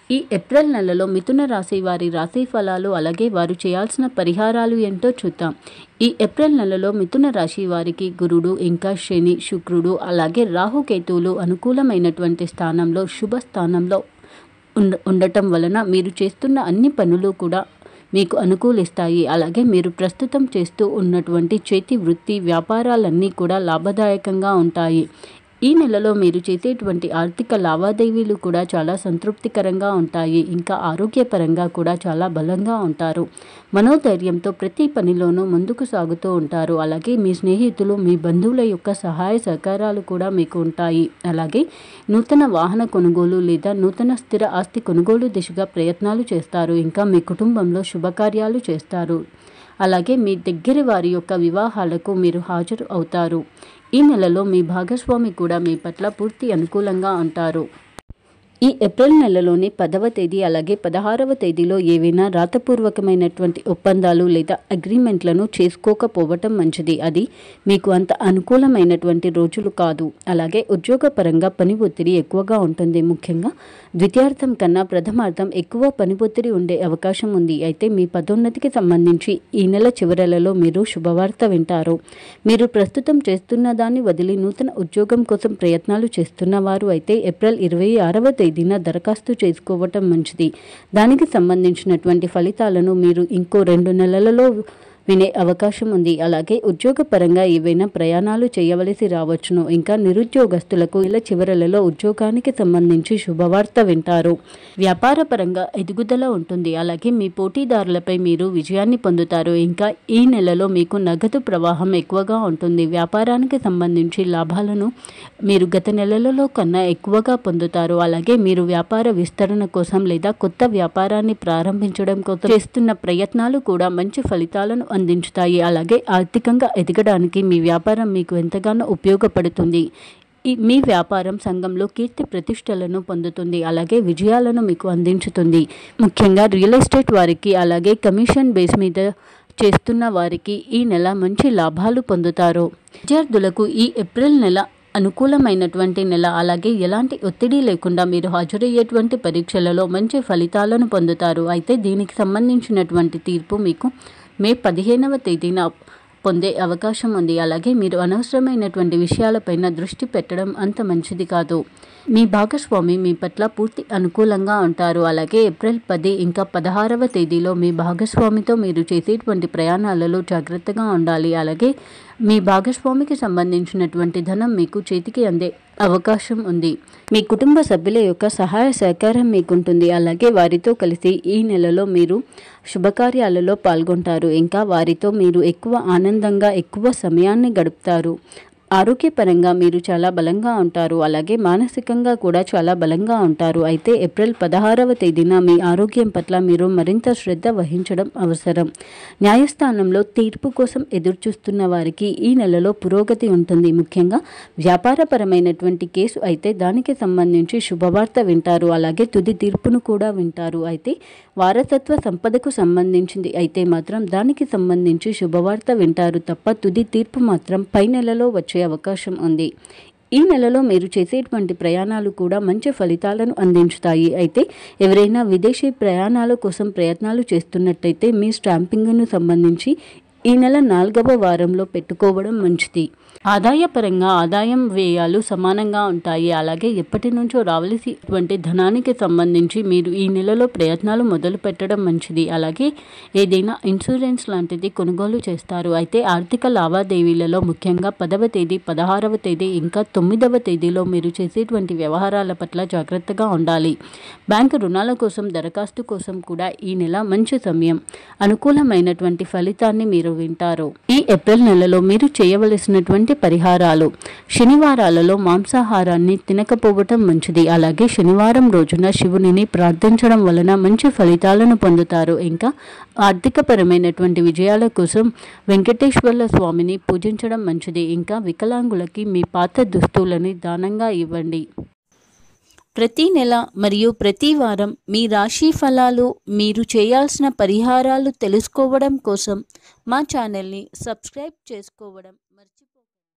ఈ ఏప్రిల్ నెలలో మిథున రాశి వారి రాశి ఫలాలు అలాగే వారు చేయాల్సిన పరిహారాలు ఏంటో చూద్దాం ఈ ఏప్రిల్ నెలలో మిథున రాశి వారికి గురుడు ఇంకా శని శుక్రుడు అలాగే రాహుకేతువులు అనుకూలమైనటువంటి స్థానంలో శుభ స్థానంలో ఉండ ఉండటం వలన మీరు చేస్తున్న అన్ని పనులు కూడా మీకు అనుకూలిస్తాయి అలాగే మీరు ప్రస్తుతం చేస్తూ ఉన్నటువంటి చేతి వృత్తి వ్యాపారాలన్నీ కూడా లాభదాయకంగా ఉంటాయి ఈ నెలలో మీరు చేసేటువంటి ఆర్థిక లావాదేవీలు కూడా చాలా సంతృప్తికరంగా ఉంటాయి ఇంకా ఆరోగ్యపరంగా కూడా చాలా బలంగా ఉంటారు మనోధైర్యంతో ప్రతి పనిలోనూ ముందుకు సాగుతూ ఉంటారు అలాగే మీ స్నేహితులు మీ బంధువుల యొక్క సహాయ సహకారాలు కూడా మీకు ఉంటాయి అలాగే నూతన వాహన కొనుగోలు లేదా నూతన స్థిర ఆస్తి కొనుగోలు దిశగా ప్రయత్నాలు చేస్తారు ఇంకా మీ కుటుంబంలో శుభకార్యాలు చేస్తారు అలాగే మీ దగ్గర వారి యొక్క వివాహాలకు మీరు హాజరు అవుతారు ఈ నెలలో మీ భాగస్వామి కూడా మీ పట్ల పూర్తి అనుకూలంగా ఉంటారు ఈ ఏప్రిల్ నెలలోని పదవ తేదీ అలాగే పదహారవ తేదీలో ఏవైనా రాతపూర్వకమైనటువంటి ఒప్పందాలు లేదా అగ్రిమెంట్లను చేసుకోకపోవటం మంచిది అది మీకు అంత అనుకూలమైనటువంటి రోజులు కాదు అలాగే ఉద్యోగపరంగా పని ఒత్తిడి ఎక్కువగా ఉంటుంది ముఖ్యంగా ద్వితీయార్థం కన్నా ప్రథమార్థం ఎక్కువ పని ఒత్తిడి ఉండే అవకాశం ఉంది అయితే మీ పదోన్నతికి సంబంధించి ఈ నెల చివరలలో మీరు శుభవార్త వింటారు మీరు ప్రస్తుతం చేస్తున్న దాన్ని వదిలి నూతన ఉద్యోగం కోసం ప్రయత్నాలు చేస్తున్న వారు అయితే ఏప్రిల్ ఇరవై ఆరవ తేదీన దరఖాస్తు చేసుకోవటం మంచిది దానికి సంబంధించినటువంటి ఫలితాలను మీరు ఇంకో రెండు నెలలలో వినే అవకాశం ఉంది అలాగే ఉద్యోగపరంగా ఏవైనా ప్రయాణాలు చేయవలసి రావచ్చును ఇంకా నిరుద్యోగస్తులకు ఇలా చివరలలో ఉద్యోగానికి సంబంధించి శుభవార్త వింటారు వ్యాపార పరంగా ఎదుగుదల ఉంటుంది అలాగే మీ పోటీదారులపై మీరు విజయాన్ని పొందుతారు ఇంకా ఈ నెలలో మీకు నగదు ప్రవాహం ఎక్కువగా ఉంటుంది వ్యాపారానికి సంబంధించి లాభాలను మీరు గత నెలలలో కన్నా ఎక్కువగా పొందుతారు అలాగే మీరు వ్యాపార విస్తరణ కోసం లేదా కొత్త వ్యాపారాన్ని ప్రారంభించడం కోసం చేస్తున్న ప్రయత్నాలు కూడా మంచి ఫలితాలను అందించుతాయి అలాగే ఆర్థికంగా ఎదగడానికి మీ వ్యాపారం మీకు ఎంతగానో ఉపయోగపడుతుంది ఈ మీ వ్యాపారం సంఘంలో కీర్తి ప్రతిష్టలను పొందుతుంది అలాగే విజయాలను మీకు అందించుతుంది ముఖ్యంగా రియల్ ఎస్టేట్ వారికి అలాగే కమిషన్ బేస్ మీద చేస్తున్న వారికి ఈ నెల మంచి లాభాలు పొందుతారు విద్యార్థులకు ఈ ఏప్రిల్ నెల అనుకూలమైనటువంటి నెల అలాగే ఎలాంటి ఒత్తిడి లేకుండా మీరు హాజరయ్యేటువంటి పరీక్షలలో మంచి ఫలితాలను పొందుతారు అయితే దీనికి సంబంధించినటువంటి తీర్పు మీకు మే పదిహేనవ తేదీన పొందే అవకాశం ఉంది అలాగే మీరు అనవసరమైనటువంటి విషయాలపైన దృష్టి పెట్టడం అంత మంచిది కాదు మీ భాగస్వామి మీ పట్ల పూర్తి అనుకూలంగా ఉంటారు అలాగే ఏప్రిల్ పది ఇంకా పదహారవ తేదీలో మీ భాగస్వామితో మీరు చేసేటువంటి ప్రయాణాలలో జాగ్రత్తగా ఉండాలి అలాగే మీ భాగస్వామికి సంబంధించినటువంటి ధనం మీకు చేతికి అందే అవకాశం ఉంది మీ కుటుంబ సభ్యుల యొక్క సహాయ సహకారం మీకుంటుంది అలాగే వారితో కలిసి ఈ నెలలో మీరు శుభకార్యాలలో పాల్గొంటారు ఇంకా వారితో మీరు ఎక్కువ ఆనందంగా ఎక్కువ సమయాన్ని గడుపుతారు ఆరోగ్యపరంగా మీరు చాలా బలంగా ఉంటారు అలాగే మానసికంగా కూడా చాలా బలంగా ఉంటారు అయితే ఏప్రిల్ పదహారవ తేదీన మీ ఆరోగ్యం పట్ల మీరు మరింత శ్రద్ధ వహించడం అవసరం న్యాయస్థానంలో తీర్పు కోసం ఎదురుచూస్తున్న వారికి ఈ నెలలో పురోగతి ఉంటుంది ముఖ్యంగా వ్యాపారపరమైనటువంటి కేసు అయితే దానికి సంబంధించి శుభవార్త వింటారు అలాగే తుది తీర్పును కూడా వింటారు అయితే వారసత్వ సంపదకు సంబంధించింది అయితే మాత్రం దానికి సంబంధించి శుభవార్త వింటారు తప్ప తుది తీర్పు మాత్రం పై నెలలో వచ్చే అవకాశం ఉంది ఈ నెలలో మీరు చేసేటువంటి ప్రయాణాలు కూడా మంచి ఫలితాలను అందించుతాయి అయితే ఎవరైనా విదేశీ ప్రయాణాల కోసం ప్రయత్నాలు చేస్తున్నట్టయితే మీ స్టాంపింగ్ను సంబంధించి ఈ నెల నాలుగవ వారంలో పెట్టుకోవడం మంచిది ఆదాయపరంగా ఆదాయం వ్యయాలు సమానంగా ఉంటాయి అలాగే ఎప్పటి నుంచో రావలసినటువంటి ధనానికి సంబంధించి మీరు ఈ నెలలో ప్రయత్నాలు మొదలు పెట్టడం మంచిది అలాగే ఏదైనా ఇన్సూరెన్స్ లాంటిది కొనుగోలు చేస్తారు అయితే ఆర్థిక లావాదేవీలలో ముఖ్యంగా పదవ తేదీ పదహారవ తేదీ ఇంకా తొమ్మిదవ తేదీలో మీరు చేసేటువంటి వ్యవహారాల పట్ల జాగ్రత్తగా ఉండాలి బ్యాంకు రుణాల కోసం దరఖాస్తు కోసం కూడా ఈ నెల మంచి సమయం అనుకూలమైనటువంటి ఫలితాన్ని మీరు వింటారు ఈ ఏప్రిల్ నెలలో మీరు చేయవలసినటువంటి పరిహారాలు శనివారాలలో మాంసాహారాన్ని తినకపోవటం మంచిది అలాగే శనివారం రోజున శివునిని ప్రార్థించడం వలన మంచి ఫలితాలను పొందుతారు ఇంకా ఆర్థికపరమైనటువంటి విజయాల కోసం వెంకటేశ్వర్ల స్వామిని పూజించడం మంచిది ఇంకా వికలాంగులకి మీ పాత దుస్తులని దానంగా ఇవ్వండి ప్రతి నెల మరియు ప్రతి వారం మీ రాశి ఫలాలు మీరు చేయాల్సిన పరిహారాలు తెలుసుకోవడం కోసం మా ఛానల్ని సబ్స్క్రైబ్ చేసుకోవడం